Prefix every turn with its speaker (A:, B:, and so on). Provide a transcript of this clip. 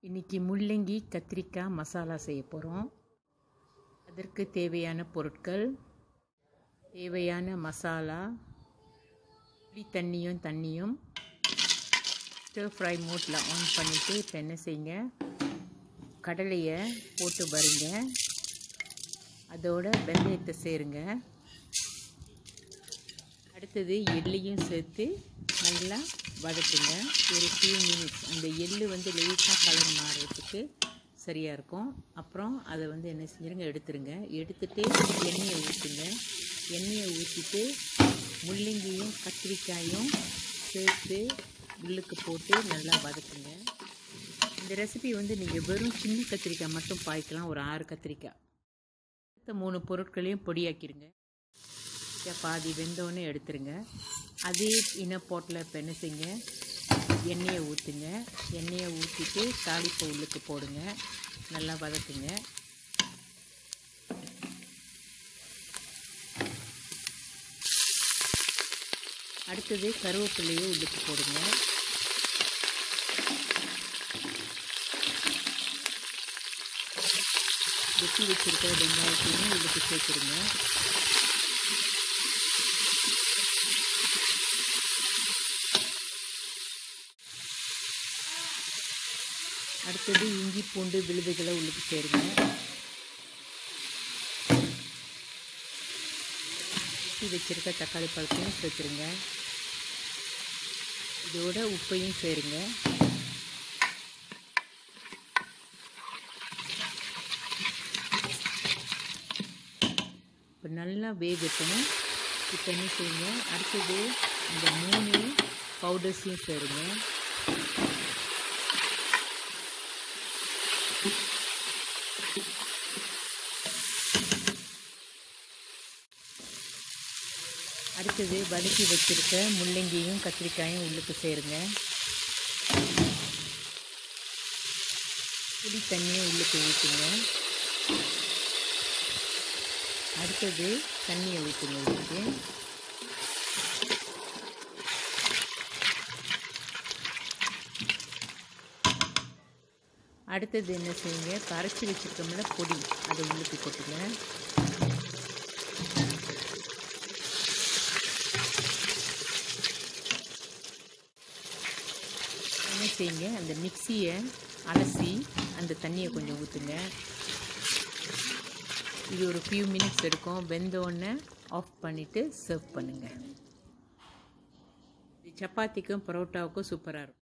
A: இன்றைக்கி முள்ளங்கி கத்திரிக்காய் மசாலா செய்ய போகிறோம் அதற்கு தேவையான பொருட்கள் தேவையான மசாலா புளி தண்ணியும் தண்ணியும் ஸ்டர் ஃப்ரை மோட்டில் ஆன் பண்ணிவிட்டு இப்போ என்ன செய்யுங்க கடலையை போட்டு வருங்க அதோட வெந்தயத்தை சேருங்க அடுத்தது எள்ளையும் சேர்த்து நல்லா வதக்குங்க ஒரு ஃபியூ மினிட்ஸ் அந்த எள்ளு வந்து லேசாக கலர் மாறுறதுக்கு சரியாக இருக்கும் அப்புறம் அதை வந்து என்ன செஞ்சுருங்க எடுத்துருங்க எடுத்துட்டு எண்ணெயை ஊற்றுங்க எண்ணெயை ஊற்றிட்டு முள்ளங்கியும் கத்திரிக்காயும் சேர்த்து உள்ளுக்கு போட்டு நல்லா வதக்குங்க இந்த ரெசிபி வந்து நீங்கள் வெறும் சின்ன கத்திரிக்காய் மட்டும் பாய்க்கலாம் ஒரு ஆறு கத்திரிக்காய் அடுத்த மூணு பொருட்களையும் பொடியாக்கிடுங்க பாதி வெந்தோடனே எடுத்துருங்க அதே இனப்போட்டில் இப்போ என்ன செய்யுங்க எண்ணெயை ஊற்றுங்க எண்ணெயை ஊற்றிட்டு தாளிப்பை உள்ளுக்கு போடுங்க நல்லா வதக்குங்க அடுத்தது கருவேப்பிலையை உள்ளுக்கு போடுங்க வெட்டி வச்சுருக்கிற வெங்காயத்தையும் உள்ளுக்கு சேர்த்துருங்க அடுத்தது இஞ்சி பூண்டு விழுதுகளை உள்ளுக்கு சேருங்க ஊற்றி வச்சுருக்க தக்காளி பழத்தையும் சேர்த்துருங்க இதோட உப்பையும் சேருங்க இப்போ நல்லா வேகட்டும் இப்போ என்ன செய்யுங்க அடுத்தது இந்த மூணு பவுடர்ஸையும் சேருங்க அடுத்தது வதக்கி வச்சுருக்க முள்ளங்கியும் கத்திரிக்காயும் உள்ளுக்கு சேருங்க புளி தண்ணியை உள்ளுக்கு ஊற்றுங்க அடுத்தது தண்ணியை ஊற்றுங்க உள்ளுக்கு அடுத்தது என்ன செய்யுங்க கரைச்சி வச்சுருக்கோம்ல பொடி அதை உள்ளுக்கு கொட்டுங்க என்ன செய்யுங்க அந்த மிக்சியை அலசி அந்த தண்ணியை கொஞ்சம் ஊற்றுங்க இது ஒரு ஃபியூ மினிட்ஸ் எடுக்கும் வெந்தோடனே ஆஃப் பண்ணிவிட்டு சர்வ் பண்ணுங்கள் சப்பாத்திக்கும் பரோட்டாவுக்கும் சூப்பராக இருக்கும்